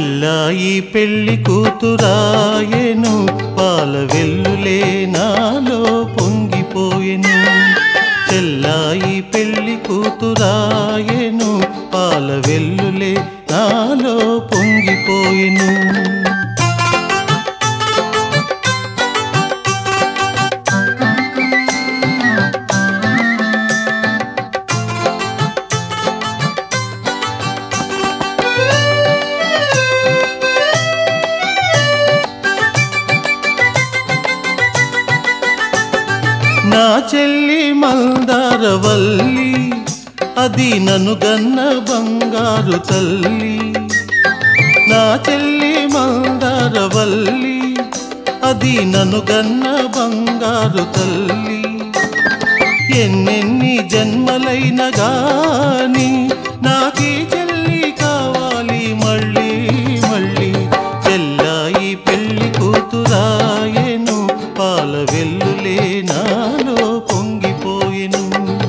చెల్లాయి పెళ్లి కూతురాయెను పాల వెల్లులే నాలో పొంగిపోయెను చెల్లాయి పెళ్లి కూతురాయెను పాల వెల్లులే నాలో పొంగిపోయెను నా చెల్లి మందారవల్లి అది నన్ను గన్న బంగారు తల్లి నా చెల్లి మందారవల్లి అది నన్ను గన్న బంగారు తల్లి ఎన్నెన్ని జన్మలైన గాని నాకీ చెల్లి కావాలి మళ్ళీ మళ్ళీ చెల్లాయి పెళ్లి కూతురాయెను పాల వెల్లులే నాలో పొంగిపోయెను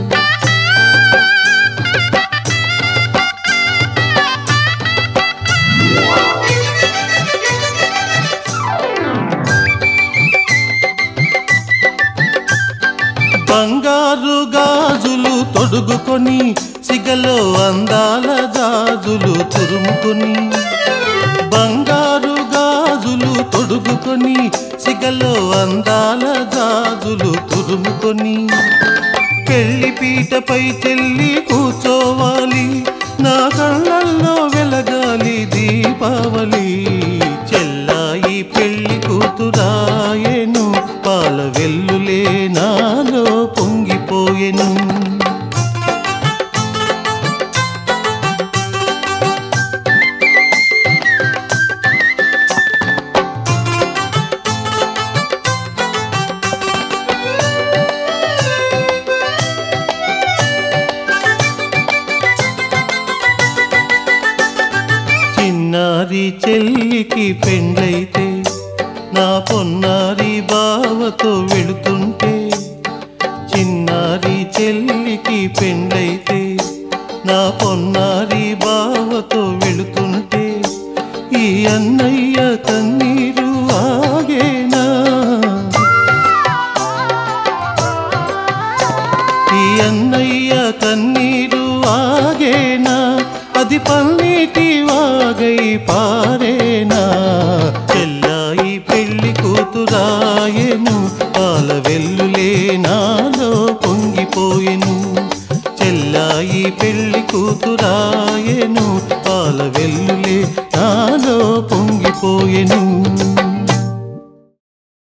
బంగారు గాజులు తొడుగుకొని సిగలో అందాల గాజులు తురుముకొని బంగారు గాజులు తొడుగుకొని సిగలో అందాల గాజులు తురుముకొని పెళ్లి పీటపై చెల్లి కూర్చోవాలి నా కళ్ళల్లో వెలగాలి దీపావళి చెల్లాయి పెళ్లి కూతురాయెను పాల వెల్లులే నాలో పొంగిపోయెను చిన్నారి చెల్లికి పెండ్లైతే నా పొన్నారి బావతో వెళుతుంటే చిన్నారి చెల్లికి పెండ్లైతే నా పొన్నారి బావతో వెళుతుంటే ఈ అన్నయ్య కన్నీరు ఆగేనా ఈ అన్నయ్య కన్నీరు ఆగేనా అది పన్నీటి వాగై పారేనా చెల్లాయి పెళ్లి కూతురాయెను పాల వెల్లులే నాలో పొంగిపోయెను చెల్లాయి పెళ్లి కూతురాయెను పాల వెల్లులే నాలో పొంగిపోయెను